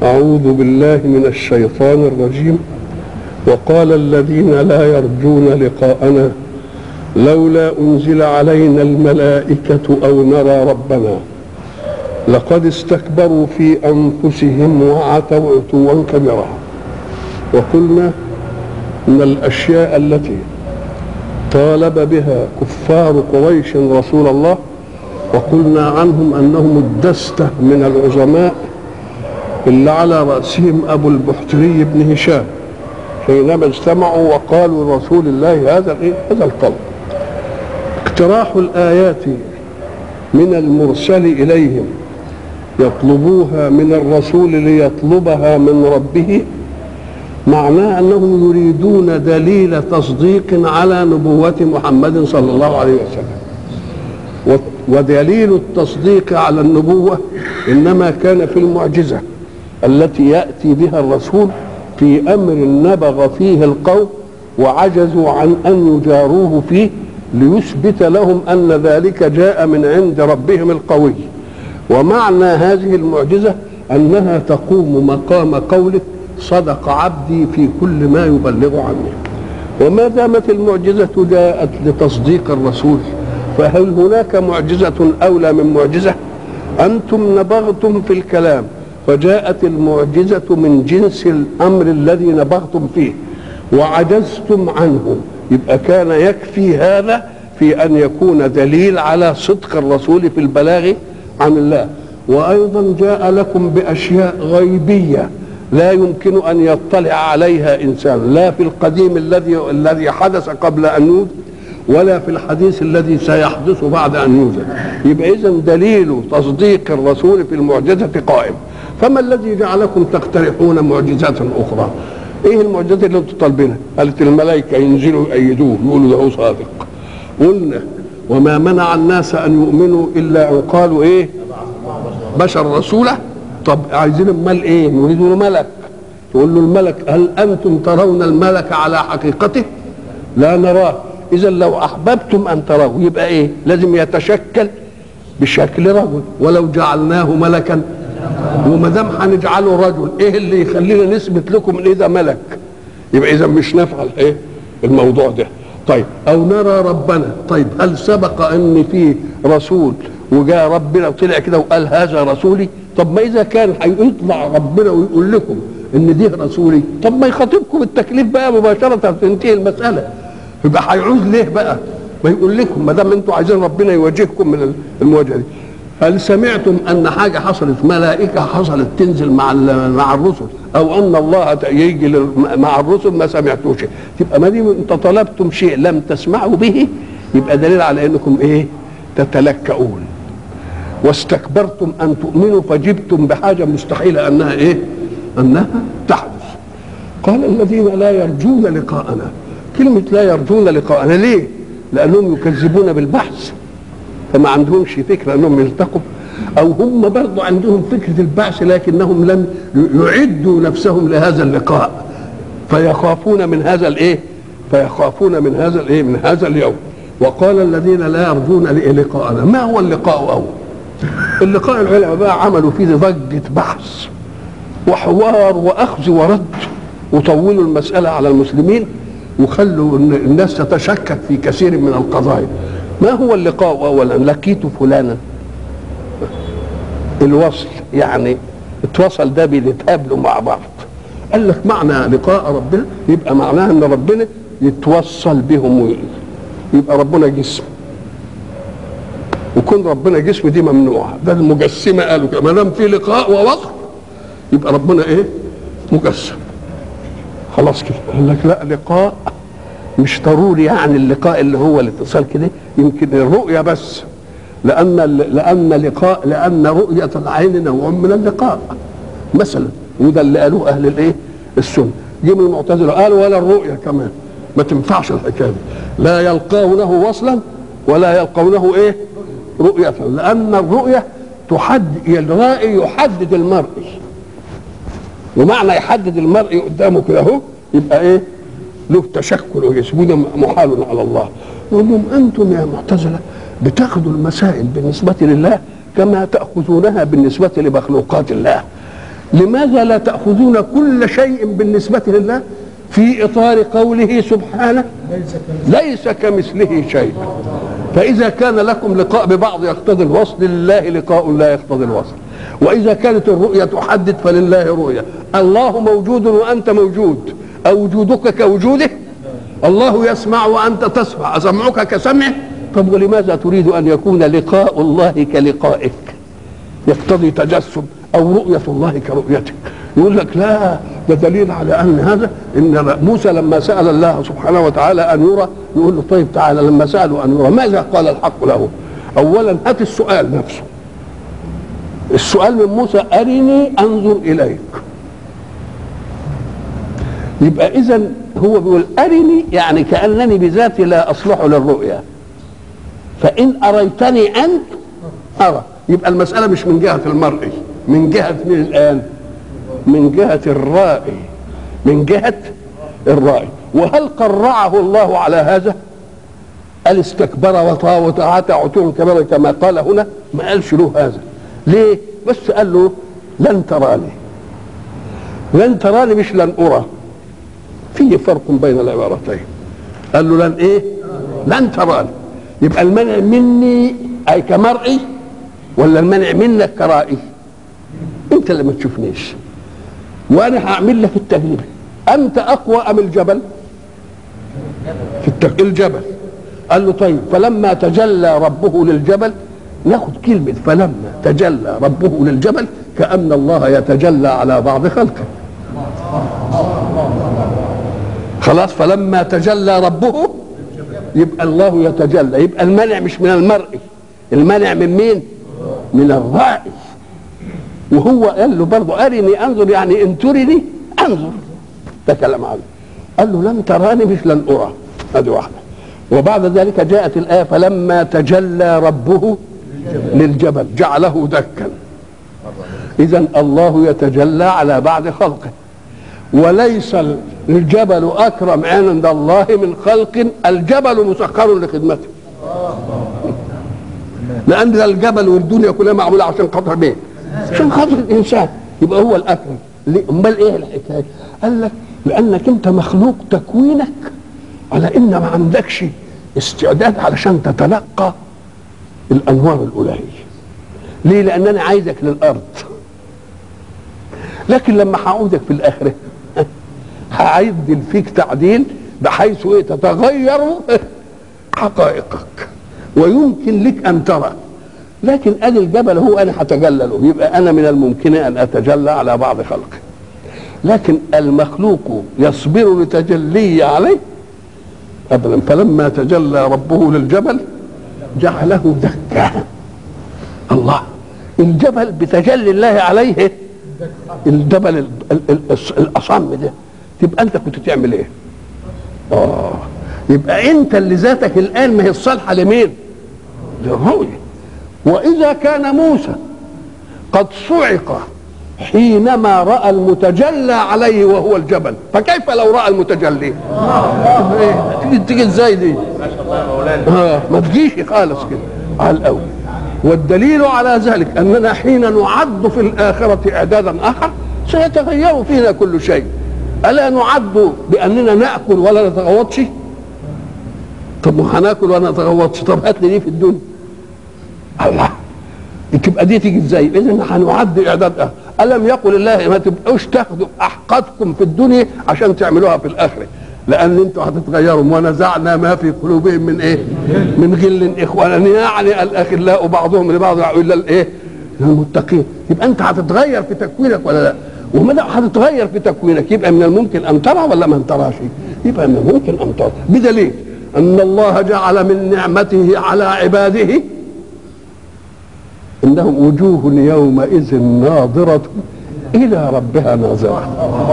أعوذ بالله من الشيطان الرجيم وقال الذين لا يرجون لقاءنا لولا أنزل علينا الملائكة أو نرى ربنا لقد استكبروا في أنفسهم وعتوا عتوا كبيرا وقلنا إن الأشياء التي طالب بها كفار قريش رسول الله وقلنا عنهم أنهم الدستة من العظماء اللي على رأسهم أبو البحتري بن هشام حينما اجتمعوا وقالوا لرسول الله هذا الايه؟ هذا القول اقتراح الآيات من المرسل إليهم يطلبوها من الرسول ليطلبها من ربه معناه أنهم يريدون دليل تصديق على نبوة محمد صلى الله عليه وسلم ودليل التصديق على النبوة إنما كان في المعجزة التي يأتي بها الرسول في أمر نبغ فيه القوم وعجزوا عن أن يجاروه فيه ليثبت لهم أن ذلك جاء من عند ربهم القوي ومعنى هذه المعجزة أنها تقوم مقام قوله صدق عبدي في كل ما يبلغ عني وما دامت المعجزة جاءت لتصديق الرسول فهل هناك معجزة أولى من معجزة أنتم نبغتم في الكلام فجاءت المعجزة من جنس الأمر الذي نبغتم فيه وعجزتم عنه يبقى كان يكفي هذا في أن يكون دليل على صدق الرسول في البلاغ عن الله وأيضا جاء لكم بأشياء غيبية لا يمكن أن يطلع عليها إنسان لا في القديم الذي الذي حدث قبل أن يوجد ولا في الحديث الذي سيحدث بعد أن يوجد يبقى إذا دليل تصديق الرسول في المعجزة قائم فما الذي جعلكم تقترحون معجزات أخرى ايه المعجزات اللي انتم طالبينها؟ قالت الملائكه ينزلوا يأيدوه يقولوا ده هو صادق. قلنا وما منع الناس ان يؤمنوا الا ان قالوا ايه؟ بشر رسوله طب عايزين امال ايه؟ نريد ملك تقول له الملك هل انتم ترون الملك على حقيقته؟ لا نراه اذا لو احببتم ان تروه يبقى ايه؟ لازم يتشكل بشكل رجل ولو جعلناه ملكا وما دام هنجعله رجل ايه اللي يخلينا نثبت لكم ان ده ملك يبقى اذا مش نفعل ايه الموضوع ده طيب او نرى ربنا طيب هل سبق ان في رسول وجاء ربنا وطلع كده وقال هذا رسولي طب ما اذا كان هيطلع ربنا ويقول لكم ان دي رسولي طب ما يخاطبكم التكليف بقى مباشره تنتهي المساله يبقى هيعوز ليه بقى ما يقول لكم ما دام انتوا عايزين ربنا يواجهكم من المواجهه دي هل سمعتم ان حاجه حصلت ملائكه حصلت تنزل مع مع الرسل او ان الله يجي مع الرسل ما سمعتوش تبقى ما دي انت طلبتم شيء لم تسمعوا به يبقى دليل على انكم ايه تتلكؤون واستكبرتم ان تؤمنوا فجبتم بحاجه مستحيله انها ايه انها تحدث قال الذين لا يرجون لقاءنا كلمه لا يرجون لقاءنا ليه لانهم يكذبون بالبحث فما عندهمش فكرة أنهم يلتقوا أو هم برضو عندهم فكرة البعث لكنهم لم يعدوا نفسهم لهذا اللقاء فيخافون من هذا الإيه فيخافون من هذا الإيه من هذا اليوم وقال الذين لا يرجون لقاءنا ما هو اللقاء أول اللقاء العلماء بقى عملوا فيه ضجة بحث وحوار وأخذ ورد وطولوا المسألة على المسلمين وخلوا الناس تتشكك في كثير من القضايا ما هو اللقاء اولا لقيت فلانا الوصل يعني اتوصل ده بيتقابلوا مع بعض قال لك معنى لقاء ربنا يبقى معناه ان ربنا يتوصل بهم يبقى ربنا جسم وكون ربنا جسم دي ممنوعه ده المجسمه قالوا كده ما دام في لقاء ووصل يبقى ربنا ايه مجسم خلاص كده قال لك لا لقاء مش ضروري يعني اللقاء اللي هو الاتصال كده يمكن الرؤية بس لأن لأن لقاء لأن رؤية العين نوع من اللقاء مثلا وده اللي قالوه أهل الإيه؟ السنة جه من المعتزلة قالوا ولا الرؤية كمان ما تنفعش الحكاية دي لا يلقونه وصلا ولا يلقونه إيه؟ رؤية لأن الرؤية تحدد الرائي يحدد المرئي ومعنى يحدد المرئي قدامه كده اهو يبقى ايه؟ له تشكل ويسجد محال على الله نقول لهم انتم يا معتزله بتاخذوا المسائل بالنسبه لله كما تاخذونها بالنسبه لمخلوقات الله لماذا لا تأخذون كل شيء بالنسبة لله في إطار قوله سبحانه ليس كمثله شيء فإذا كان لكم لقاء ببعض يقتضي الوصل لله لقاء لا يقتضي الوصل وإذا كانت الرؤية تحدد فلله رؤية الله موجود وأنت موجود أوجودك كوجوده الله يسمع وأنت تسمع أسمعك كسمعه طب ولماذا تريد أن يكون لقاء الله كلقائك يقتضي تجسم او رؤيه الله كرؤيتك يقول لك لا ده دليل على ان هذا ان موسى لما سال الله سبحانه وتعالى ان يرى يقول له طيب تعالى لما سالوا ان يرى ماذا قال الحق له؟ اولا هات السؤال نفسه السؤال من موسى ارني انظر اليك يبقى اذا هو بيقول ارني يعني كانني بذاتي لا اصلح للرؤيا فان اريتني انت ارى يبقى المساله مش من جهه المرئي من جهه مين الان من جهه الرائي من جهه الرائي وهل قرعه الله على هذا قال استكبر وتعاتى عتوا كبيرا كما قال هنا ما قالش له هذا ليه بس قال له لن تراني لن تراني مش لن ارى في فرق بين العبارتين قال له لن ايه لن تراني يبقى المنع مني اي كمرئي ولا المنع منك كرائي انت اللي ما تشوفنيش وانا هعمل لك التجربه انت اقوى ام الجبل في التج... الجبل قال له طيب فلما تجلى ربه للجبل ناخد كلمة فلما تجلى ربه للجبل كأن الله يتجلى على بعض خلقه خلاص فلما تجلى ربه يبقى الله يتجلى يبقى المنع مش من المرئي المنع من مين من الرائي وهو قال له برضه ارني انظر يعني ان ترني انظر ده كلام عنه قال له لن تراني مش لن ارى هذه واحده وبعد ذلك جاءت الايه فلما تجلى ربه للجبل جعله دكا اذا الله يتجلى على بعض خلقه وليس الجبل اكرم عند الله من خلق الجبل مسخر لخدمته لان ده الجبل والدنيا كلها معموله عشان خاطر مين؟ عشان خاطر الانسان يبقى هو الاكرم امال ايه الحكايه؟ قال لك لانك انت مخلوق تكوينك على ان ما عندكش استعداد علشان تتلقى الانوار الالهيه ليه لان انا عايزك للارض لكن لما هعودك في الاخره هعدل فيك تعديل بحيث ايه تتغير حقائقك ويمكن لك ان ترى لكن ادي الجبل هو انا هتجلى له يبقى انا من الممكن ان اتجلى على بعض خلقي لكن المخلوق يصبر لتجلي عليه ابدا فلما تجلى ربه للجبل جعله دكا الله الجبل بتجلي الله عليه الجبل الاصم ده تبقى انت كنت تعمل ايه اه يبقى انت اللي ذاتك الان ما هي الصالحه لمين للرؤيه واذا كان موسى قد صعق حينما راى المتجلى عليه وهو الجبل فكيف لو راى المتجلي إيه؟ تيجي تيجي ازاي دي ما شاء الله يا مولانا آه ما تجيش خالص كده على الاول والدليل على ذلك اننا حين نعد في الاخره اعدادا اخر سيتغير فينا كل شيء الا نعد باننا ناكل ولا نتغوطش طب ما هناكل ولا نتغوطش طب هات لي دي في الدنيا الله تبقى دي تيجي ازاي اذا هنعد اعداد اخر الم يقل الله ما تبقوش تاخدوا احقادكم في الدنيا عشان تعملوها في الاخره لان انتوا هتتغيروا ونزعنا ما في قلوبهم من ايه من غل اخوانا يعني الاخلاء بعضهم لبعض الا الايه المتقين يبقى انت هتتغير في تكوينك ولا لا وما دام هتتغير في تكوينك يبقى من الممكن ان ترى ولا ما تراش يبقى من الممكن ان ترى بدليل ان الله جعل من نعمته على عباده انهم وجوه يومئذ ناظرة إلى ربها ناظرة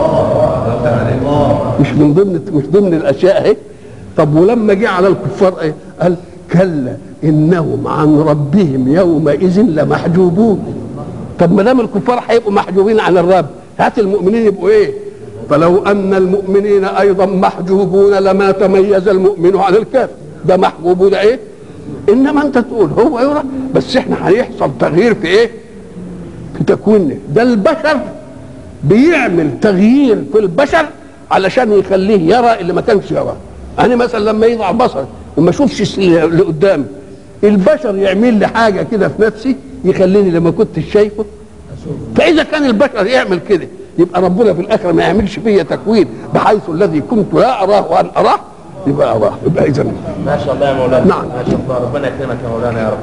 مش من ضمن مش ضمن الأشياء اهي طب ولما جه على الكفار ايه؟ قال كلا إنهم عن ربهم يومئذ لمحجوبون طب ما دام الكفار هيبقوا محجوبين عن الرب هات المؤمنين يبقوا ايه؟ فلو أن المؤمنين أيضا محجوبون لما تميز المؤمن عن الكافر ده محجوب ده ايه؟ انما انت تقول هو يرى بس احنا هيحصل تغيير في ايه في تكويننا ده البشر بيعمل تغيير في البشر علشان يخليه يرى اللي ما كانش يراه انا مثلا لما يضع بصري وما اشوفش اللي قدامي البشر يعمل لي حاجه كده في نفسي يخليني لما كنت شايفه فاذا كان البشر يعمل كده يبقى ربنا في الاخره ما يعملش فيا تكوين بحيث الذي كنت لا اراه وان اراه يبقى اراه يبقى اذا ما شاء الله يا مولانا نعم. ما شاء الله ربنا يكرمك يا مولانا يا رب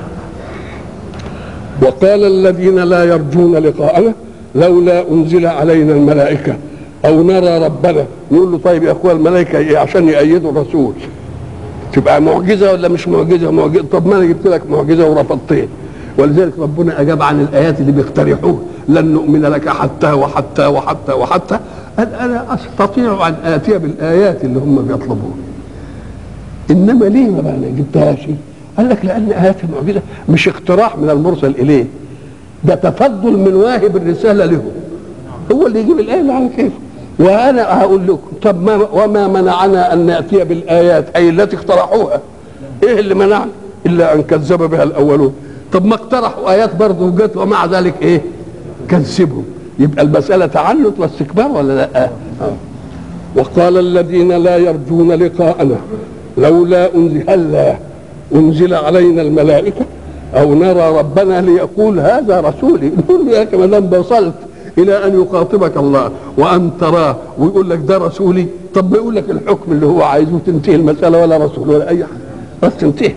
وقال الذين لا يرجون لقاءنا لولا انزل علينا الملائكه او نرى ربنا نقول له طيب يا اخويا الملائكه ايه عشان يأيدوا الرسول تبقى معجزه ولا مش معجزه معجزه طب ما انا جبت لك معجزه ورفضتين ولذلك ربنا اجاب عن الايات اللي بيقترحوها لن نؤمن لك حتى وحتى وحتى وحتى قال انا استطيع ان اتي بالايات اللي هم بيطلبوها انما ليه ما بقى جبتهاش قال لك لان ايات المعجزه مش اقتراح من المرسل اليه ده تفضل من واهب الرساله له هو اللي يجيب الايه اللي على كيفه وانا هقول لكم طب ما وما منعنا ان ناتي بالايات اي التي اقترحوها ايه اللي منعنا الا ان كذب بها الاولون طب ما اقترحوا ايات برضه وجت ومع ذلك ايه كذبهم يبقى المساله تعنت واستكبار ولا لا آه. وقال الذين لا يرجون لقاءنا لولا انزل هلا انزل علينا الملائكه او نرى ربنا ليقول هذا رسولي نقول له يا اخي ما دام وصلت الى ان يخاطبك الله وان تراه ويقول لك ده رسولي طب ما يقول لك الحكم اللي هو عايزه تنتهي المساله ولا رسول ولا اي حاجه بس تنتهي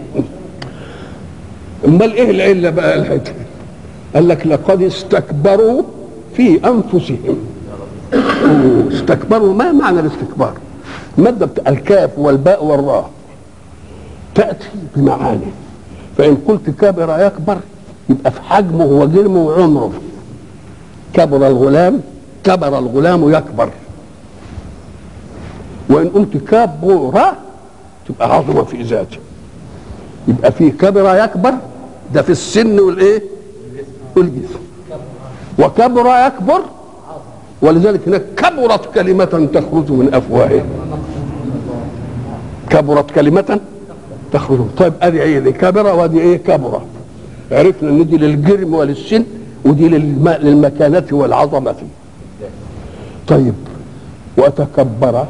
امال ايه العله بقى الحته قال لك لقد استكبروا في انفسهم استكبروا ما معنى الاستكبار الماده بتاع الكاف والباء والراء تاتي بمعاني فان قلت كبر يكبر يبقى في حجمه وجرمه وعمره كبر الغلام كبر الغلام يكبر وان قلت كبر تبقى عظمه في ذاته يبقى في كبر يكبر ده في السن والايه والجسم وكبر يكبر ولذلك هناك كبرت كلمة تخرج من أفواههم كبرت كلمة تخرج طيب ادي ايه دي كبرة وادي ايه كبرة عرفنا ان دي للجرم وللسن ودي للم... للمكانة والعظمة طيب وتكبر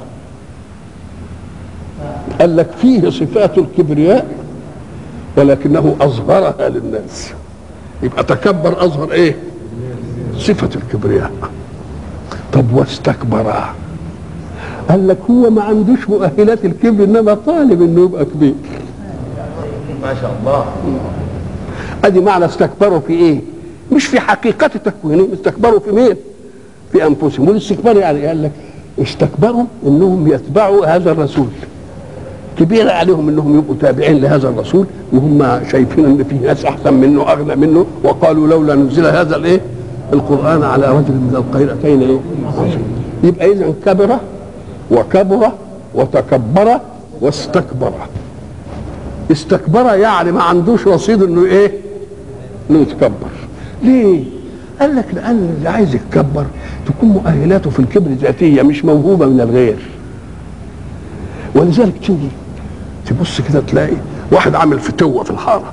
قال لك فيه صفات الكبرياء ولكنه اظهرها للناس يبقى تكبر اظهر ايه صفة الكبرياء طب واستكبر قال لك هو ما عندوش مؤهلات الكبر انما طالب انه يبقى كبير ما شاء الله ادي معنى استكبروا في ايه مش في حقيقة تكوينهم استكبروا في مين في انفسهم والاستكبار يعني قال لك استكبروا انهم يتبعوا هذا الرسول كبير عليهم انهم يبقوا تابعين لهذا الرسول وهم شايفين ان في ناس احسن منه اغنى منه وقالوا لولا نزل هذا الايه القران على رجل من القريتين ايه يبقى اذا كبر وكبر وتكبر واستكبر استكبر يعني ما عندوش رصيد انه ايه انه يتكبر ليه قال لك لان اللي عايز يتكبر تكون مؤهلاته في الكبر ذاتيه مش موهوبه من الغير ولذلك تيجي تبص كده تلاقي واحد عامل فتوه في الحاره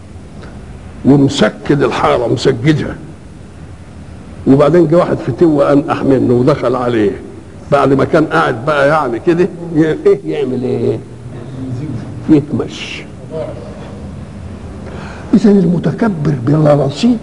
ومسكد الحاره مسجدها وبعدين جه واحد فتوه انقح منه ودخل عليه بعد ما كان قاعد بقى يعني كده ي- ايه يعمل ايه؟ يتمشي اذا المتكبر بلا رصيد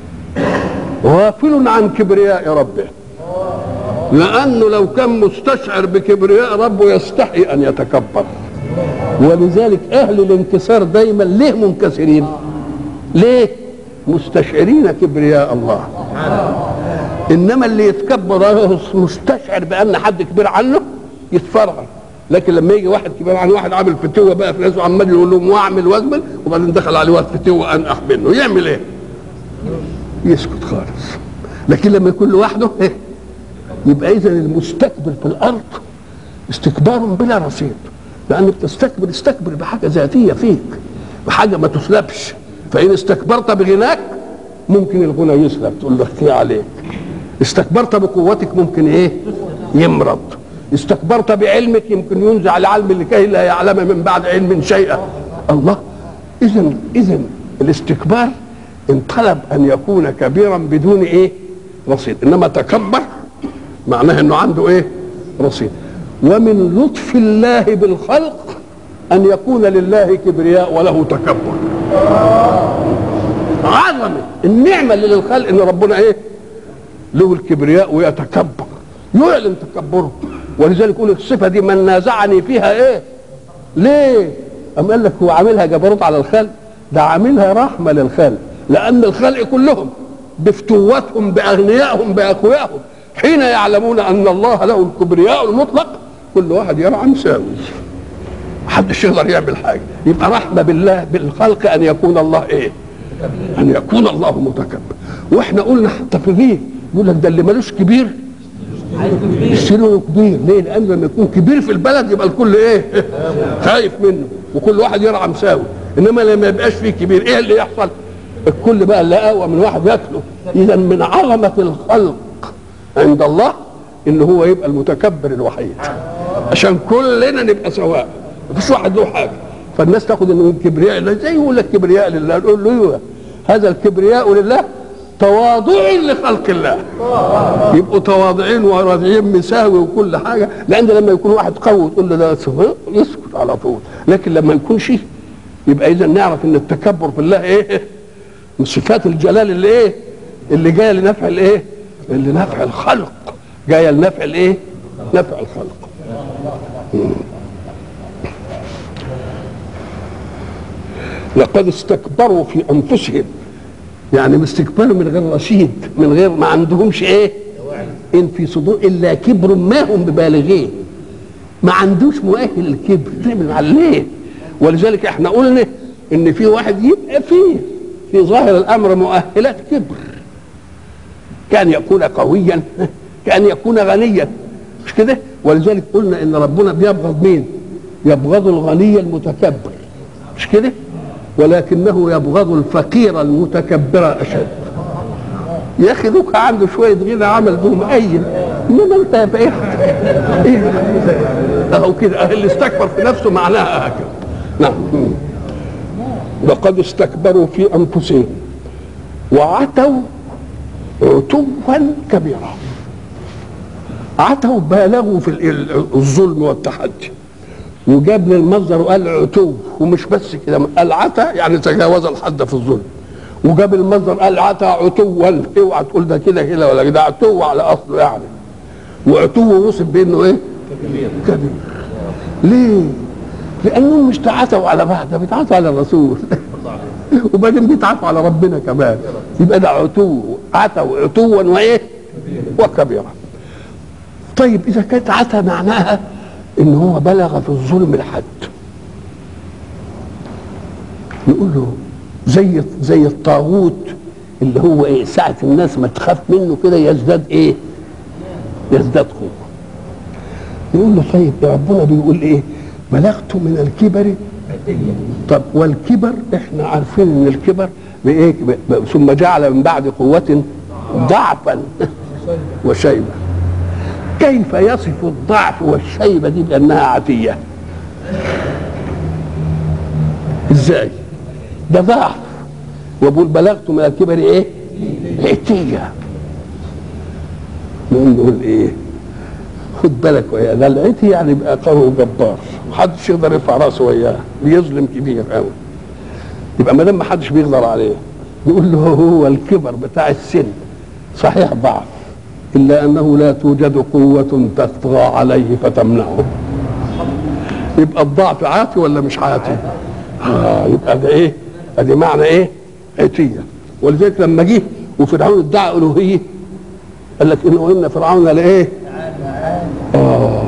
غافل عن كبرياء ربه لانه لو كان مستشعر بكبرياء ربه يستحي ان يتكبر ولذلك اهل الانكسار دايما ليه منكسرين ليه مستشعرين كبرياء الله انما اللي يتكبر هو مستشعر بان حد كبير عنه يتفرغ لكن لما يجي واحد كبير عن واحد عامل فتوه بقى في ناس وعمال يقول لهم واعمل واعمل وبعدين دخل عليه واحد فتوه انقح منه يعمل ايه؟ يسكت خالص لكن لما يكون لوحده إيه؟ يبقى اذا المستكبر في الارض استكبار بلا رصيد لانك تستكبر استكبر بحاجه ذاتيه فيك بحاجه ما تسلبش فان استكبرت بغناك ممكن الغنى يسلب تقول له اخفي عليك استكبرت بقوتك ممكن ايه يمرض استكبرت بعلمك يمكن ينزع العلم لكي لا يعلم من بعد علم شيئا الله اذا اذا الاستكبار ان طلب ان يكون كبيرا بدون ايه رصيد انما تكبر معناه انه عنده ايه رصيد ومن لطف الله بالخلق ان يكون لله كبرياء وله تكبر عظمه النعمه اللي للخلق ان ربنا ايه له الكبرياء ويتكبر يعلن تكبره ولذلك يقول الصفه دي من نازعني فيها ايه ليه أم قال لك هو عاملها جبروت على الخلق ده عاملها رحمه للخلق لان الخلق كلهم بفتوتهم باغنيائهم باقويائهم حين يعلمون ان الله له الكبرياء المطلق كل واحد يرى مساوي محدش يقدر يعمل حاجه يبقى رحمه بالله بالخلق ان يكون الله ايه ان يكون الله متكبر واحنا قلنا حتى في الريف يقول لك ده اللي ملوش كبير يشيله كبير ليه لان لما يكون كبير في البلد يبقى الكل ايه خايف منه وكل واحد يرعى مساوي انما لما يبقاش فيه كبير ايه اللي يحصل الكل بقى اللي اقوى من واحد ياكله اذا من عظمه الخلق عند الله ان هو يبقى المتكبر الوحيد عشان كلنا نبقى سواء مفيش واحد له حاجه فالناس تاخد انه الكبرياء لله زي يقول لك كبرياء لله نقول له ايوه هذا الكبرياء لله تواضع لخلق الله يبقوا تواضعين وراضعين مساوي وكل حاجه لان لما يكون واحد قوي تقول له ده يسكت على طول لكن لما يكون شيء يبقى اذا نعرف ان التكبر في الله ايه من صفات الجلال اللي ايه اللي جايه لنفع الايه اللي نفع الخلق جايه لنفع الايه نفع الخلق لقد استكبروا في انفسهم يعني مستكبروا من غير رشيد من غير ما عندهمش ايه ان في صدور الا كبر ما هم ببالغيه ما عندوش مؤهل للكبر تعمل على ليه ولذلك احنا قلنا ان في واحد يبقى فيه في ظاهر الامر مؤهلات كبر كان يكون قويا كان يكون غنيا مش كده ولذلك قلنا ان ربنا بيبغض مين يبغض الغني المتكبر مش كده ولكنه يبغض الفقير المتكبر اشد يا اخي دوك عنده شويه غنى عمل بهم اي انما انت بايه ايه اهو كده اللي استكبر في نفسه معناها هكذا نعم لقد استكبروا في انفسهم وعتوا عتوا كبيرا عتوا بالغوا في الظلم والتحدي وجاب للمصدر وقال عتو ومش بس كده قال عتا يعني تجاوز الحد في الظلم وجاب المصدر قال عتا عتوا اوعى تقول ده كده كده ولا ده عتو على اصله يعني وعتو وصف بانه ايه؟ كبير كبير ليه؟ لانهم مش تعاتوا على بعض ده بيتعاتوا على الرسول وبعدين بيتعاتوا على ربنا كمان يبقى ده عتو عتوا عتوا وايه؟ وكبيرا طيب اذا كانت عتا معناها ان هو بلغ في الظلم الحد نقول له زي زي الطاغوت اللي هو ايه ساعة الناس ما تخاف منه كده يزداد ايه يزداد قوة نقول له طيب يا ربنا بيقول ايه بلغت من الكبر طب والكبر احنا عارفين ان الكبر بايه ثم جعل من بعد قوة ضعفا وشيبة كيف يصف الضعف والشيبة دي بأنها عتية ازاي ده ضعف وبقول بلغت من الكبر ايه عتية نقول ايه خد بالك وياه ده العتي يعني يبقى قوي وجبار محدش يقدر يرفع راسه وياه بيظلم كبير قوي يبقى ما دام ما حدش بيقدر عليه نقول له هو الكبر بتاع السن صحيح ضعف إلا أنه لا توجد قوة تطغى عليه فتمنعه يبقى الضعف عاتي ولا مش عاتي آه يبقى ده ايه ادي معنى ايه عتية ولذلك لما جه وفرعون ادعى الوهية قال لك انه ان فرعون لايه اه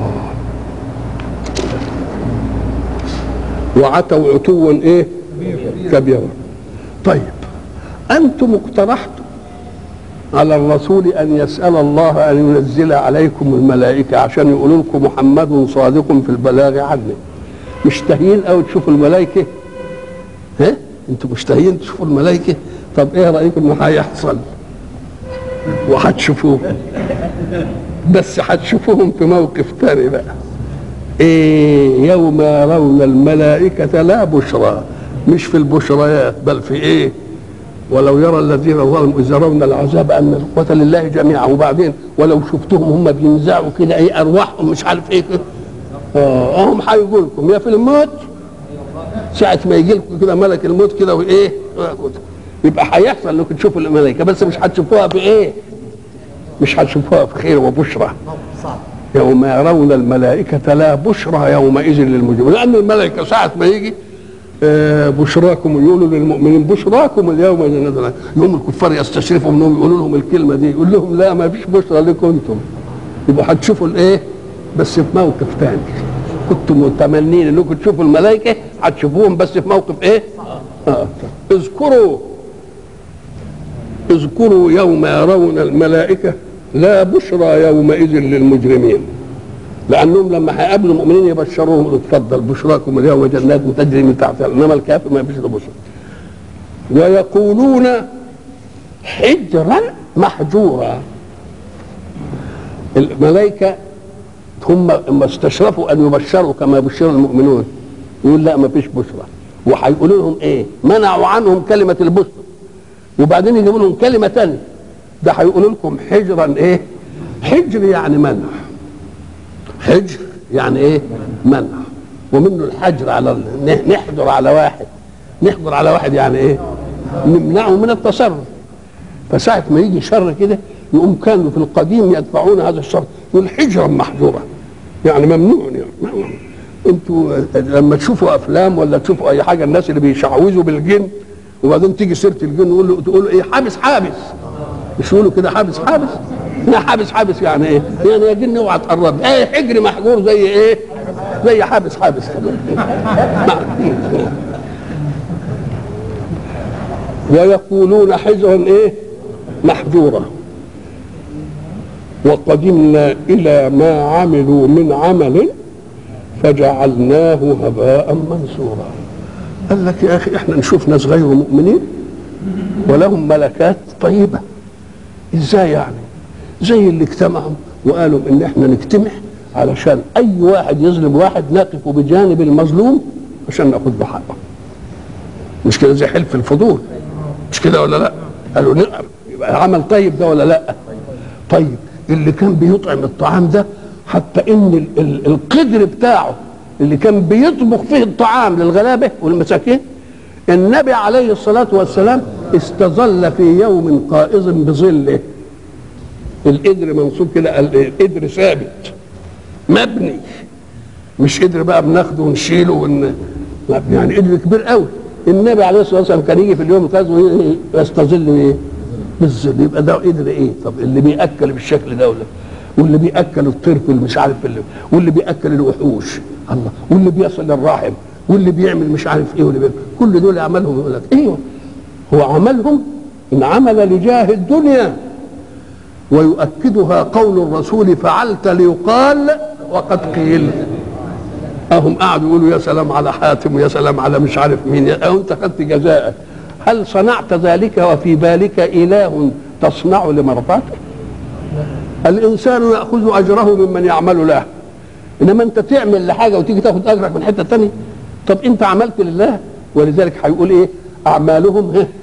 وعتوا عتوا ايه كبيرا طيب انتم اقترحتم على الرسول ان يسال الله ان ينزل عليكم الملائكه عشان يقولوا لكم محمد صادق في البلاغ عنه مشتهيين او تشوفوا الملائكه ها انتوا مشتهيين تشوفوا الملائكه طب ايه رايكم انه هيحصل وهتشوفوهم بس هتشوفوهم في موقف تاني بقى ايه يوم يرون الملائكه لا بشرى مش في البشريات بل في ايه ولو يرى الذين ظلموا اذ يرون العذاب ان القوه لله جميعا وبعدين ولو شفتهم هم بينزعوا كده ايه ارواحهم مش عارف ايه كده اه هم هيقول لكم يا في الموت ساعة ما يجي لكم كده ملك الموت كده وايه يبقى هيحصل انكم تشوفوا الملائكة بس مش هتشوفوها بايه؟ مش هتشوفوها بخير وبشرى يوم يرون الملائكة لا بشرى يومئذ للمجرمين لأن الملائكة ساعة ما يجي آه، بشراكم يقولوا للمؤمنين بشراكم اليوم جنة يوم الكفار يستشرفوا منهم يقولوا لهم الكلمة دي يقول لهم لا ما فيش بشرى لكم انتم يبقوا هتشوفوا الايه بس في موقف ثاني كنتم متمنين انكم تشوفوا الملائكة هتشوفوهم بس في موقف ايه آه. اذكروا اذكروا يوم يرون الملائكة لا بشرى يومئذ للمجرمين لانهم لما هيقابلوا المؤمنين يبشروهم يقولوا اتفضل بشراكم اليوم جنات تجري من تحتها انما الكافر ما فيش له بشرى ويقولون حجرا محجورا الملائكه هم لما استشرفوا ان يبشروا كما بشر المؤمنون يقول لا ما فيش بشرى وهيقولوا لهم ايه منعوا عنهم كلمه البشرى وبعدين يجيبوا لهم كلمه ثانيه ده هيقولوا لكم حجرا ايه حجر يعني منع حجر يعني ايه منع ومنه الحجر على ال- نحجر على واحد نحجر على واحد يعني ايه نمنعه من التصرف فساعة ما يجي شر كده يقوم كانوا في القديم يدفعون هذا الشر يقول حجرا محجورا يعني ممنوع يعني ممنوع. انتوا لما تشوفوا افلام ولا تشوفوا اي حاجه الناس اللي بيشعوذوا بالجن وبعدين تيجي سيره الجن يقول له تقول له ايه حابس حابس مش يقولوا كده حابس حابس يا حابس حابس يعني ايه؟ يعني يا جن اوعى تقرب ايه حجر محجور زي ايه؟ زي حابس حابس ويقولون حجرا ايه؟ محجورا وقدمنا الى ما عملوا من عمل فجعلناه هباء منثورا قال لك يا اخي احنا نشوف ناس غير مؤمنين ولهم ملكات طيبه ازاي يعني زي اللي اجتمعوا وقالوا ان احنا نجتمع علشان اي واحد يظلم واحد نقف بجانب المظلوم عشان ناخد له حقه مش كده زي حلف الفضول مش كده ولا لا قالوا نقر يبقى عمل طيب ده ولا لا طيب اللي كان بيطعم الطعام ده حتى ان ال- ال- القدر بتاعه اللي كان بيطبخ فيه الطعام للغلابه والمساكين النبي عليه الصلاه والسلام استظل في يوم قائظ بظله القدر منصوب كده ال- القدر ثابت مبني مش قدر بقى بناخده ونشيله ون... مبني يعني قدر كبير قوي النبي عليه الصلاه والسلام كان يجي في اليوم القائظ ويستظل ايه بالظل يبقى ده قدر ايه طب اللي بياكل بالشكل ده ولا واللي بياكل الطير في مش عارف في اللي واللي بياكل الوحوش الله واللي بيصل الرحم واللي بيعمل مش عارف ايه واللي بيعمل. كل دول اعمالهم يقول لك ايوه هو عملهم ان عمل لجاه الدنيا ويؤكدها قول الرسول فعلت ليقال وقد قيل اهم قعدوا يقولوا يا سلام على حاتم ويا سلام على مش عارف مين يا أو انت خدت جزاءك هل صنعت ذلك وفي بالك اله تصنع لمرضاته الانسان ياخذ اجره ممن يعمل له انما انت تعمل لحاجه وتيجي تاخد اجرك من حته تانية طب انت عملت لله ولذلك هيقول ايه اعمالهم إيه؟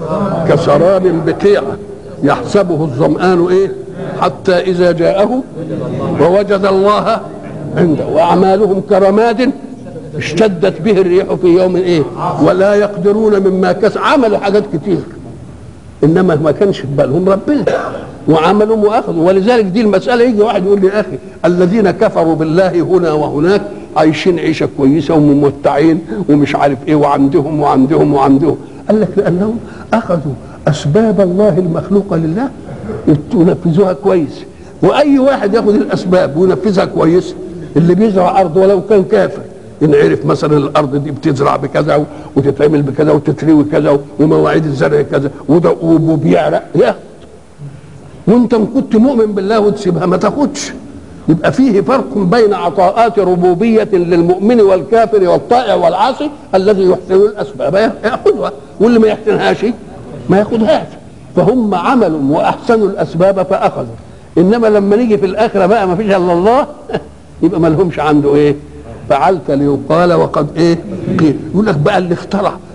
كسراب بقيعه يحسبه الظمآن ايه حتى اذا جاءه ووجد الله عنده واعمالهم كرماد اشتدت به الريح في يوم ايه ولا يقدرون مما كسب عملوا حاجات كتير انما ما كانش في بالهم ربنا وعملوا واخذوا ولذلك دي المساله يجي واحد يقول لي يا اخي الذين كفروا بالله هنا وهناك عايشين عيشه كويسه وممتعين ومش عارف ايه وعندهم وعندهم وعندهم قال لك لانهم اخذوا اسباب الله المخلوقه لله ونفذوها كويس واي واحد ياخذ الاسباب وينفذها كويس اللي بيزرع ارض ولو كان كافر ان عرف مثلا الارض دي بتزرع بكذا وتتعمل بكذا وتتروي كذا ومواعيد الزرع كذا وده وبيعرق ياخد وانت ان كنت مؤمن بالله وتسيبها ما تاخدش يبقى فيه فرق بين عطاءات ربوبية للمؤمن والكافر والطائع والعاصي الذي يحسن الأسباب يأخذها واللي ما يحسنهاش ما ياخذهاش فهم عملوا وأحسنوا الأسباب فأخذوا إنما لما نيجي في الآخرة بقى ما فيش إلا الله يبقى ما لهمش عنده إيه فعلت ليقال وقد إيه قيل يقول لك بقى اللي اخترع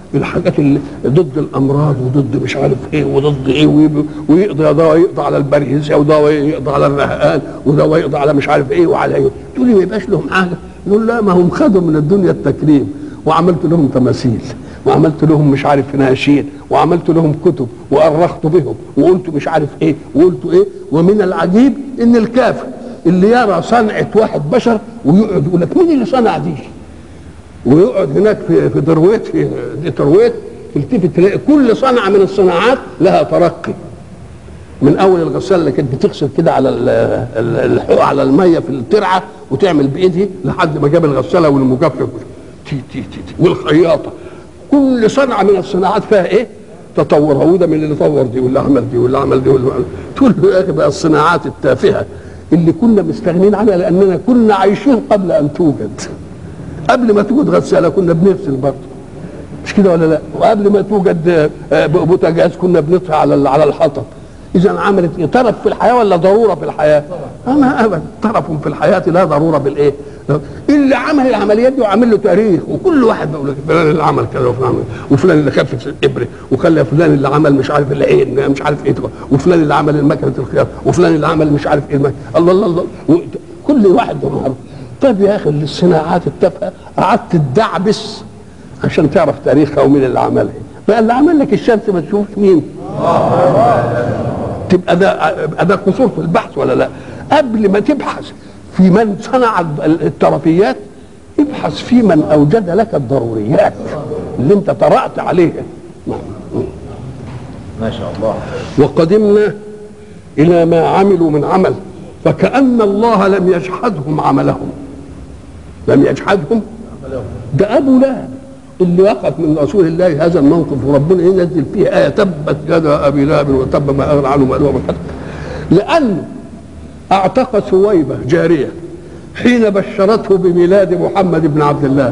الحاجات اللي ضد الامراض وضد مش عارف ايه وضد ايه ويب- ويقضي دواء يقضي على البرهيزيا ودواء يقضي على الرهقان ودواء يقضي على مش عارف ايه وعلى ايه تقول لي ما يبقاش لهم حاجه نقول لا ما هم خدوا من الدنيا التكريم وعملت لهم تماثيل وعملت لهم مش عارف ناشين وعملت لهم كتب وأرخت بهم وقلت مش عارف ايه وقلت ايه ومن العجيب ان الكافر اللي يرى صنعة واحد بشر ويقعد يقول لك مين اللي صنع دي؟ ويقعد هناك في في درويت في دي درويت تلتفت تلاقي كل صنعة من الصناعات لها ترقي من اول الغساله اللي كانت بتغسل كده على ال- ال- الحوق على الميه في الترعه وتعمل بايدها لحد ما جاب الغساله والمجفف تي تي تي تي والخياطه كل صنعه من الصناعات فيها ايه؟ تطور هو ده من اللي طور دي واللي عمل دي واللي عمل دي واللي عمل تقول له يا اخي بقى الصناعات التافهه اللي كنا مستغنين عنها لاننا كنا عايشين قبل ان توجد قبل ما توجد غساله كنا بنغسل برضه مش كده ولا لا وقبل ما توجد آه، بوتاجاز كنا بنطفي على ال- على الحطب اذا عملت ايه طرف في الحياه ولا ضروره في الحياه اما ابدا طرف في الحياه لا ضروره بالايه اللي عمل العمليات دي وعامل له تاريخ وكل واحد بيقول لك فلان اللي عمل كذا وفلان عمل- وفلان اللي خفف الابره وخلى فلان اللي عمل مش عارف العين مش عارف ايه وفلان اللي عمل المكنه الخيار وفلان اللي عمل مش عارف ايه المكنة. الله الله الله و- كل واحد ده معروف طيب يا اخي الصناعات التافهه قعدت تدعبس عشان تعرف تاريخها ومين اللي عملها بقى اللي عمل لك الشمس ما تشوفش مين تبقى ده يبقى ده قصور في البحث ولا لا قبل ما تبحث في من صنع الترفيات ابحث في من اوجد لك الضروريات اللي انت طرأت عليها ما شاء الله وقدمنا الى ما عملوا من عمل فكأن الله لم يجحدهم عملهم لم يجحدهم ده ابو لهب اللي وقف من رسول الله هذا الموقف وربنا ينزل فيه ايه تبت يدا ابي لهب وتب ما اغنى عنه ماله وما كسب لانه اعتق ثويبه جاريه حين بشرته بميلاد محمد بن عبد الله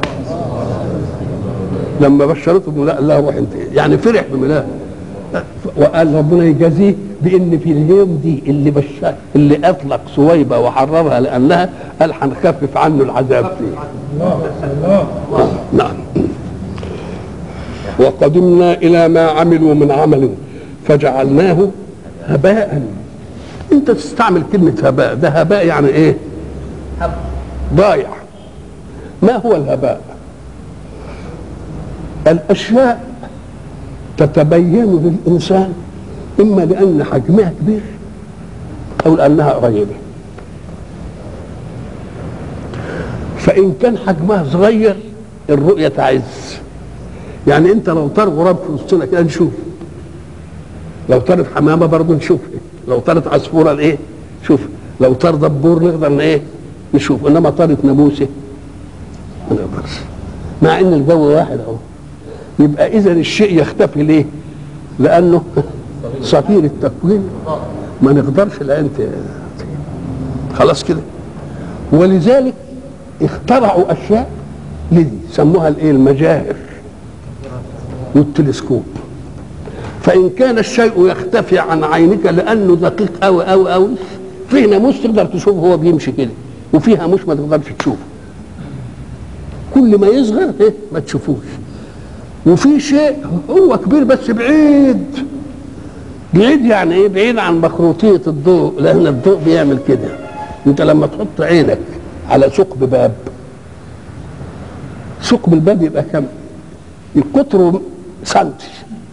لما بشرته بميلاد الله روح انت يعني فرح بميلاد وقال ربنا يجازيه بان في اليوم دي اللي بشر اللي اطلق ثويبه وحررها لانها قال هنخفف عنه العذاب فيه نعم وقدمنا الى ما عملوا من عمل فجعلناه هباء انت تستعمل كلمه هباء ده هباء يعني ايه ضايع ما هو الهباء الاشياء تتبين للانسان اما لان حجمها كبير او لانها قريبه فان كان حجمها صغير الرؤيه تعز يعني انت لو طار غراب في وسطنا كده نشوف لو طارت حمامه برضه نشوف لو طارت عصفوره ايه شوف لو طار دبور نقدر ايه نشوف انما طارت ناموسه ما نقدرش مع ان الجو واحد اهو يبقى اذا الشيء يختفي ليه لانه صغير التكوين ما نقدرش العين ت- خلاص كده ولذلك اخترعوا اشياء لدي سموها الايه المجاهر والتلسكوب فان كان الشيء يختفي عن عينك لانه دقيق قوي قوي قوي فيه ناموس تقدر تشوفه هو بيمشي كده وفيها مش ما تقدرش تشوفه كل ما يصغر ايه ما تشوفوش وفي شيء هو كبير بس بعيد بعيد يعني ايه بعيد عن مخروطية الضوء لان الضوء بيعمل كده انت لما تحط عينك على ثقب باب ثقب الباب يبقى كم قطره سنتي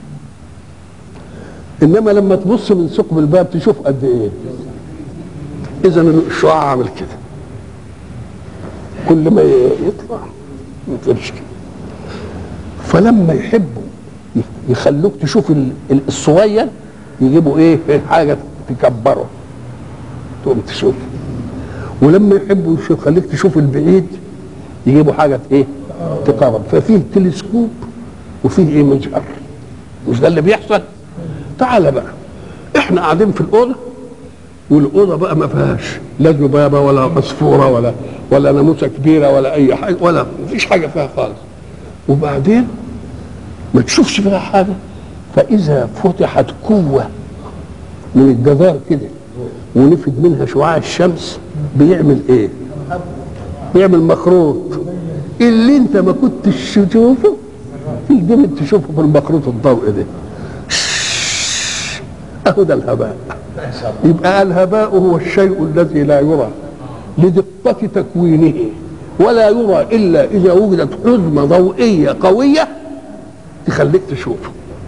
انما لما تبص من ثقب الباب تشوف قد ايه اذا الشعاع عامل كده كل ما يطلع يفرش كده فلما يحبوا يخلوك تشوف ال- ال- الصغير يجيبوا ايه حاجه تكبره تقوم تشوف ولما يحبوا يشوف- يخليك تشوف البعيد يجيبوا حاجه ايه تقرب ففيه تلسكوب وفيه ايه مجهر مش ده اللي بيحصل تعال بقى احنا قاعدين في الاوضه والاوضه بقى ما فيهاش لا ذبابه ولا عصفوره ولا ولا ناموسه كبيره ولا اي حاجه ولا مفيش حاجه فيها خالص وبعدين ما تشوفش فيها حاجه فاذا فتحت قوه من الجدار كده ونفد منها شعاع الشمس بيعمل ايه؟ بيعمل مخروط اللي انت ما كنتش تشوفه تيجي تلتمس تشوفه في المخروط الضوئي ده اهو ده الهباء ما شاء الله يبقى الهباء هو الشيء الذي لا يرى لدقة تكوينه ولا يرى إلا إذا وجدت حزمة ضوئية قوية تخليك تشوفه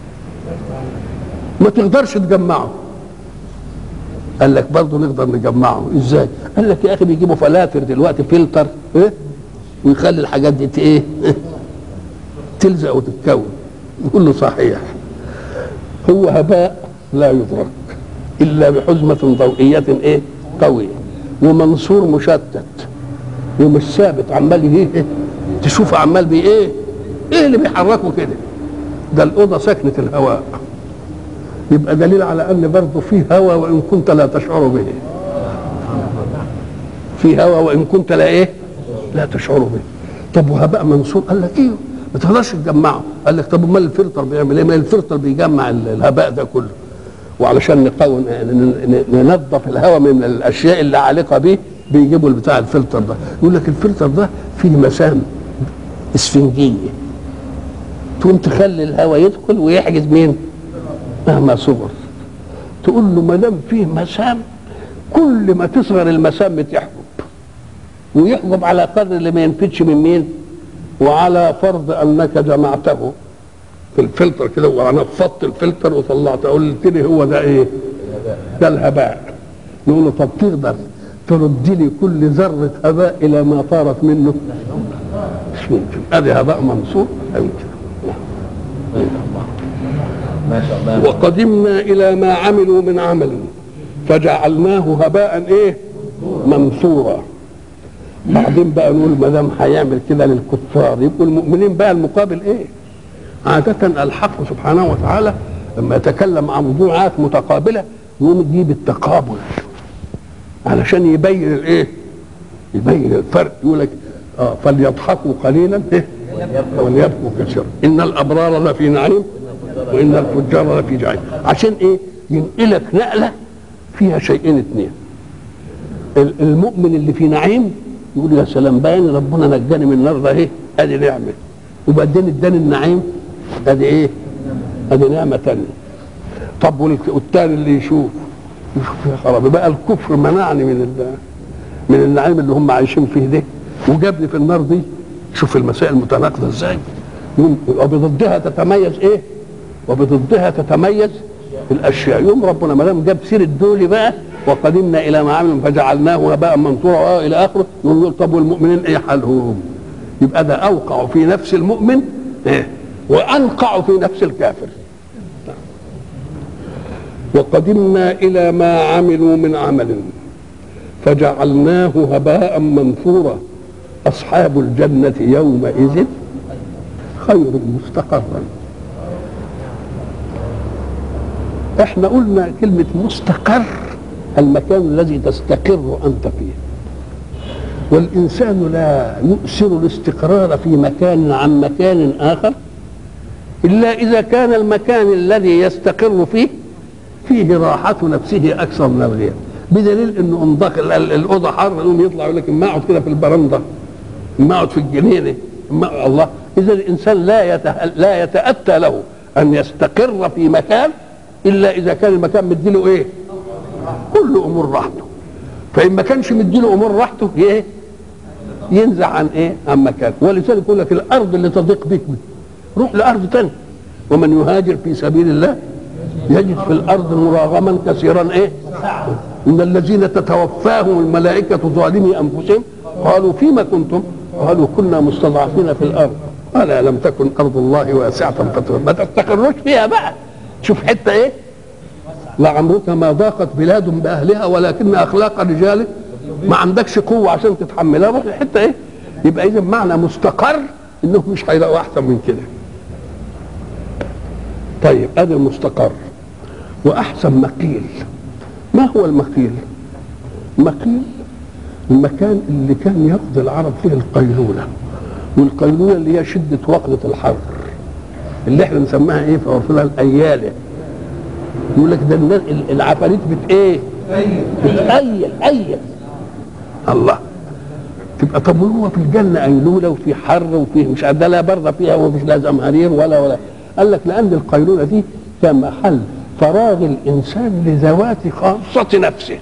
ما تقدرش تجمعه قال لك برضه نقدر نجمعه ازاي قال لك يا اخي بيجيبوا فلاتر دلوقتي فلتر ايه ويخلي الحاجات دي ت- ايه تلزق وتتكون يقول له صحيح هو هباء لا يدرك الا بحزمه ضوئيه ايه قويه ومنصور مشتت ومش ثابت عمال ايه تشوف عمال بي ايه ايه اللي بيحركه كده ده الاوضه سكنه الهواء يبقى دليل على ان برضه في هواء وان كنت لا تشعر به في هواء وان كنت لا ايه لا تشعر به طب وهباء منصور قال لك ايه ما تقدرش تجمعه قال لك طب امال الفلتر بيعمل ايه ما الفلتر بيجمع ال- الهباء ده كله وعلشان نقون ن- ن- ننظف الهواء من الاشياء اللي عالقه به بيجيبوا بتاع الفلتر ده يقول لك الفلتر ده فيه مسام اسفنجيه تقوم تخلي الهواء يدخل ويحجز مين مهما صغر تقول له ما دام فيه مسام كل ما تصغر المسام بتحجب ويحجب على قدر اللي ما ينفتش من مين وعلى فرض انك جمعته في الفلتر كده وانا فضت الفلتر وطلعته قلت لي هو ده ايه ده الهباء نقول له طب تقدر ترد لي كل ذره هباء الى ما طارت منه مش ممكن ادي هباء منصور لا يمكن ما شاء الله وقدمنا الى ما عملوا من عمل فجعلناه هباء ايه منثورا بعدين بقى نقول ما دام هيعمل كده للكفار يبقوا المؤمنين بقى المقابل ايه عادة الحق سبحانه وتعالى لما يتكلم عن موضوعات متقابلة يقوم يجيب التقابل علشان يبين الايه يبين الفرق يقول لك اه فليضحكوا قليلا إيه؟ وليبكوا كثيرا ان الابرار لفي نعيم وان الفجار لفي جحيم عشان ايه ينقلك نقله فيها شيئين اثنين ال- المؤمن اللي في نعيم يقول يا سلام باين ربنا نجاني من النار ده ايه ادي نعمه وبعدين اداني النعيم ادي ايه ادي نعمه ثانيه طب والك- والتاني اللي يشوف يشوف يا خرابي بقى الكفر منعني من ال- من النعيم اللي هم عايشين فيه ده وجابني في النار دي شوف المسائل متناقضه ازاي يوم وبضدها تتميز ايه وبضدها تتميز الاشياء يوم ربنا ما دام جاب سيره دول بقى وقدمنا الى ما عملوا فجعلناه هباء منثورا آه الى اخره يقول طب والمؤمنين ايه حالهم يبقى ده اوقع في نفس المؤمن إيه؟ وانقع في نفس الكافر وقدمنا الى ما عملوا من عمل فجعلناه هباء منثورا اصحاب الجنه يومئذ خير مستقرا احنا قلنا كلمه مستقر المكان الذي تستقر انت فيه والانسان لا يؤثر الاستقرار في مكان عن مكان اخر الا اذا كان المكان الذي يستقر فيه فيه راحة نفسه أكثر من الغير بدليل إنه انضاق ال- ال- الأوضة حر يقوم يطلع يقول لك ما أقعد كده في البرندة ما أقعد في الجنينة ما الله إذا الإنسان لا يته... لا يتأتى له أن يستقر في مكان إلا إذا كان المكان مديله إيه؟ كل أمور راحته فإن ما كانش مديله أمور راحته إيه؟ ينزع عن إيه؟ عن مكان ولذلك يقول لك الأرض اللي تضيق بك روح لأرض تانية ومن يهاجر في سبيل الله يجد في الارض مراغما كثيرا ايه ان الذين تتوفاهم الملائكه ظالمي انفسهم قالوا فيما كنتم قالوا كنا مستضعفين في الارض قال لم تكن ارض الله واسعه فتر ما تستقروش فيها بقى شوف حته ايه لعمرك ما ضاقت بلاد باهلها ولكن اخلاق رجال ما عندكش قوه عشان تتحملها روح لحته ايه يبقى اذا معنى مستقر انهم مش هيلاقوا احسن من كده طيب ادي المستقر واحسن مقيل ما هو المقيل مقيل المكان اللي كان يقضي العرب فيه القيلوله والقيلوله اللي هي شده وقده الحر اللي احنا نسميها ايه في عرفنا الاياله يقول لك ده الناس العفاريت بت ايه بتأيل أيل الله تبقى طب هو في الجنه قيلوله وفي حر وفي مش عارف ده لا برد فيها ومفيش لا زمهرير ولا ولا قال لك لان القيلوله دي كان محل فراغ الانسان لذوات خاصه نفسه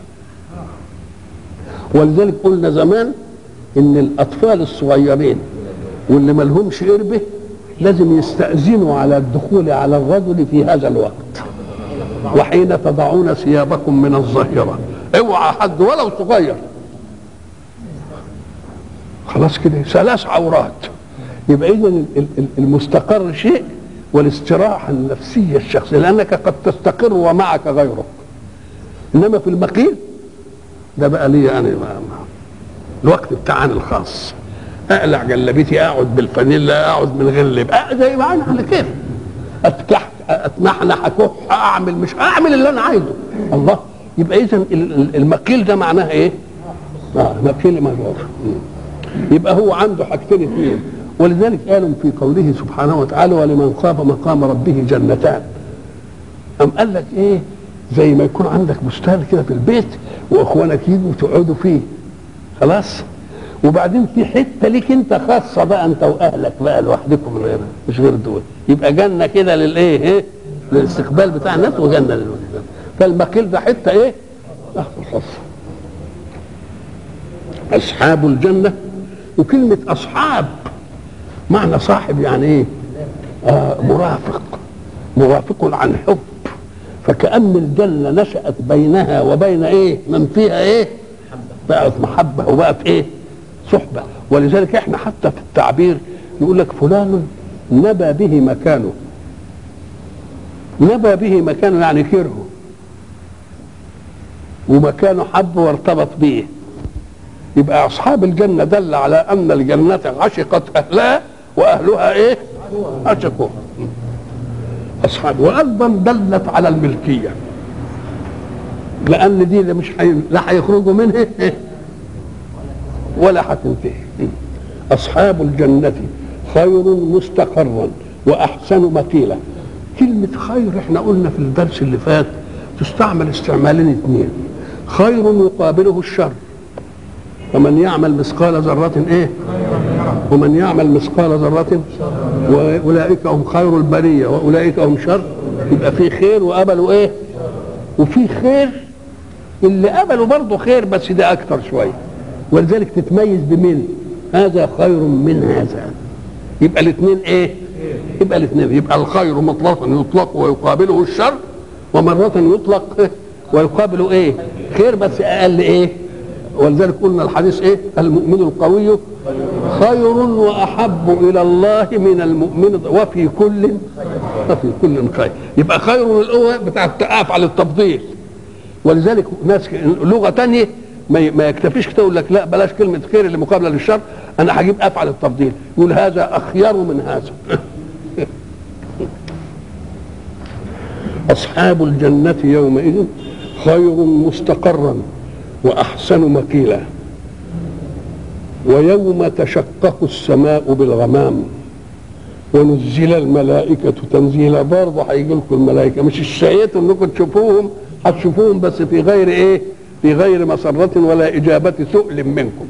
ولذلك قلنا زمان ان الاطفال الصغيرين واللي ما لهمش قربه لازم يستاذنوا على الدخول على الرجل في هذا الوقت وحين تضعون ثيابكم من الظهيره اوعى حد ولو صغير خلاص كده ثلاث عورات يبقى اذا المستقر شيء والاستراحه النفسيه الشخصيه لانك قد تستقر ومعك غيرك انما في المقيل ده بقى لي انا بقى الوقت بتاعنا الخاص اقلع جلابيتي اقعد بالفانيلا اقعد من غير لب أه زي ما انا على كيف اتكح اتنحنح اكح اعمل مش اعمل اللي انا عايزه الله يبقى اذا المقيل ده معناها ايه؟ اه مقيل مجرور يبقى هو عنده حاجتين اثنين ولذلك قالوا في قوله سبحانه وتعالى ولمن خاف مقام ربه جنتان أم قال لك ايه زي ما يكون عندك بستان كده في البيت واخوانك يجوا تقعدوا فيه خلاص وبعدين في حته ليك انت خاصه بقى انت واهلك بقى لوحدكم من غير مش غير دول يبقى جنه كده للايه ايه للاستقبال بتاع الناس وجنه للولد فالمقيل ده حته ايه خاصه اصحاب الجنه وكلمه اصحاب معنى صاحب يعني ايه آه مرافق مرافق عن حب فكأن الجنة نشأت بينها وبين ايه من فيها ايه بقت محبة وبقت ايه صحبة ولذلك احنا حتى في التعبير يقول لك فلان نبى به مكانه نبى به مكانه يعني كرهه ومكانه حب وارتبط به يبقى اصحاب الجنه دل على ان الجنه عشقت اهلها واهلها ايه عشقوها اصحاب وايضا دلت على الملكيه لان دي اللي مش حي... لا هيخرجوا منها ولا هتنتهي اصحاب الجنه خير مستقرا واحسن مقيلا كلمه خير احنا قلنا في الدرس اللي فات تستعمل استعمالين اثنين خير يقابله الشر ومن يعمل مثقال ذرة ايه ومن يعمل مثقال ذرة واولئك هم خير البرية واولئك هم شر يبقى في خير وقبلوا ايه وفي خير اللي قبلوا برضه خير بس ده اكتر شوية ولذلك تتميز بمين هذا خير من هذا يبقى الاثنين ايه يبقى الاثنين يبقى الخير مطلقا يطلق ويقابله الشر ومرة يطلق ويقابله ايه خير بس اقل ايه ولذلك قلنا الحديث ايه المؤمن القوي خير واحب الى الله من المؤمن وفي كل وفي كل خير يبقى خير الاول بتاع افعل التفضيل ولذلك ناس لغه تانية ما ما يكتفيش كده يقول لك لا بلاش كلمه خير اللي مقابله للشر انا هجيب افعل التفضيل يقول هذا اخير من هذا اصحاب الجنه يومئذ خير مستقرا واحسن مقيلا ويوم تشقق السماء بالغمام ونزل الملائكة تنزيلا برضه هيجي لكم الملائكة مش الشقيت انكم تشوفوهم هتشوفوهم بس في غير ايه؟ في غير مسرة ولا إجابة سؤل منكم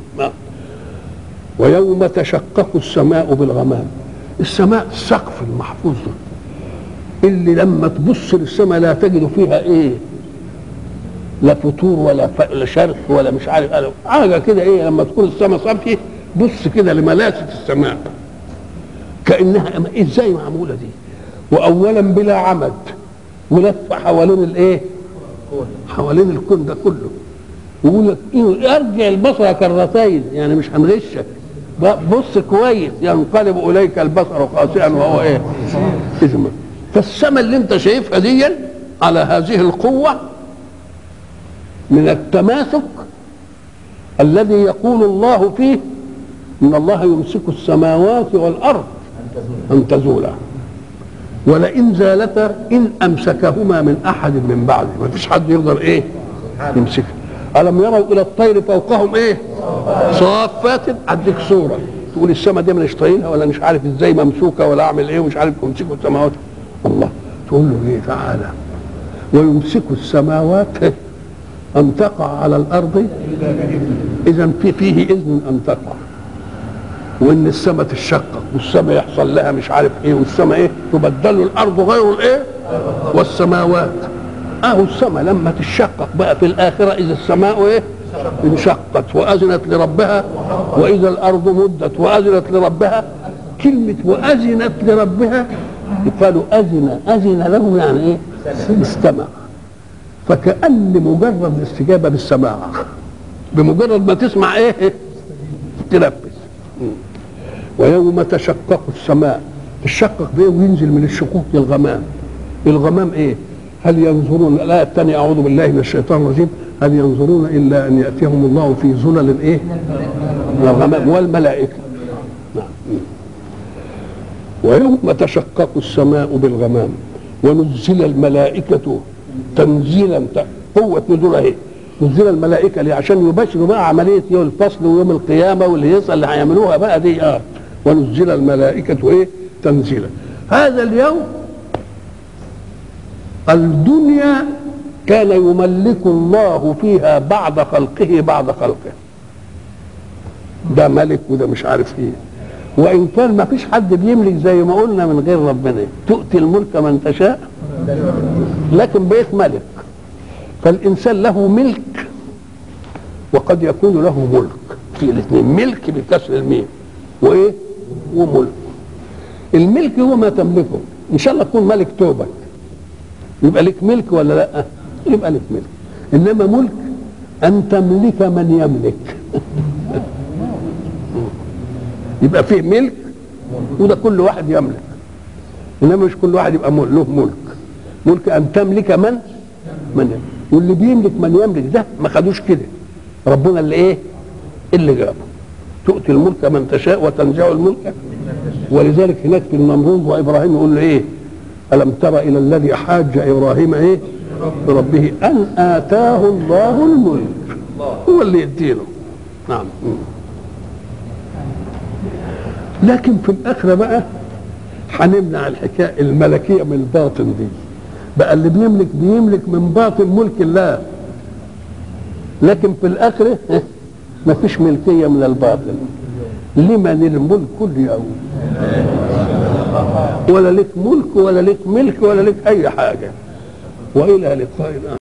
ويوم تشقق السماء بالغمام السماء السقف المحفوظ ده اللي لما تبص للسماء لا تجد فيها ايه لا فطور ولا ف... لا شرق ولا مش عارف حاجه كده ايه لما تكون السماء صافيه بص كده لملاسه السماء كانها ازاي معموله دي واولا بلا عمد ولف حوالين الايه حوالين الكون ده كله ويقول لك إيه ارجع البصر كرتين يعني مش هنغشك بص كويس ينقلب يعني اليك البصر خاسئا وهو ايه اسمه فالسماء اللي انت شايفها دي على هذه القوه من التماسك الذي يقول الله فيه ان الله يمسك السماوات والارض ان تزولا ولئن زالتا ان امسكهما من احد من بعده ما فيش حد يقدر ايه يمسكها الم يروا الى الطير فوقهم ايه صافات اديك صوره تقول السماء دي مش طايلها ولا مش عارف ازاي ممسوكه ولا اعمل ايه ومش عارف يمسكوا السماوات الله تقول له ايه تعالى ويمسك السماوات ان تقع على الارض اذا في فيه اذن ان تقع وان السماء تشقق والسماء يحصل لها مش عارف ايه والسماء ايه تبدل الارض غير الايه والسماوات اهو السماء لما تشقق بقى في الاخره اذا السماء ايه انشقت واذنت لربها واذا الارض مدت واذنت لربها كلمه واذنت لربها قالوا اذن اذن له يعني ايه استمع فكأن مجرد الاستجابه بالسماع بمجرد ما تسمع ايه تنفذ ويوم تشقق السماء تشقق بايه وينزل من الشقوق الغمام الغمام ايه هل ينظرون الآية الثانية أعوذ بالله من الشيطان الرجيم هل ينظرون إلا أن يأتيهم الله في ظلل إيه؟ من الغمام والملائكة نعم ويوم تشقق السماء بالغمام ونزل الملائكة تنزيلا قوة نزولها ايه؟ نزل الملائكة ليه؟ عشان يبشروا بقى عملية يوم الفصل ويوم القيامة والهيصة اللي هيعملوها بقى دي اه ونزل الملائكة ايه؟ تنزيلا هذا اليوم الدنيا كان يملك الله فيها بعد خلقه بعد خلقه ده ملك وده مش عارف ايه وان كان ما فيش حد بيملك زي ما قلنا من غير ربنا تؤتي الملك من تشاء لكن بيت ملك فالانسان له ملك وقد يكون له ملك في الاثنين ملك بكسر الميم وايه وملك الملك هو ما تملكه ان شاء الله تكون ملك توبك يبقى لك ملك ولا لا يبقى لك ملك انما ملك ان تملك من يملك يبقى فيه ملك وده كل واحد يملك انما مش كل واحد يبقى مل- له ملك ملك ان تملك من من يملك واللي بيملك من يملك ده ما خدوش كده ربنا اللي ايه اللي جابه تؤتي الملك من تشاء وتنزع الملك ولذلك هناك في النمرود وابراهيم يقول له ايه ألم تر إلى الذي حاج إبراهيم إيه بربه أن آتاه الله الملك هو اللي يديله نعم لكن في الآخرة بقى هنمنع الحكاية الملكية من الباطن دي بقى اللي بيملك بيملك من باطن ملك الله لكن في الآخرة ما فيش ملكية من الباطن لمن الملك اليوم ولا لك ملك ولا لك ملك ولا لك اي حاجه والى لقاء آخر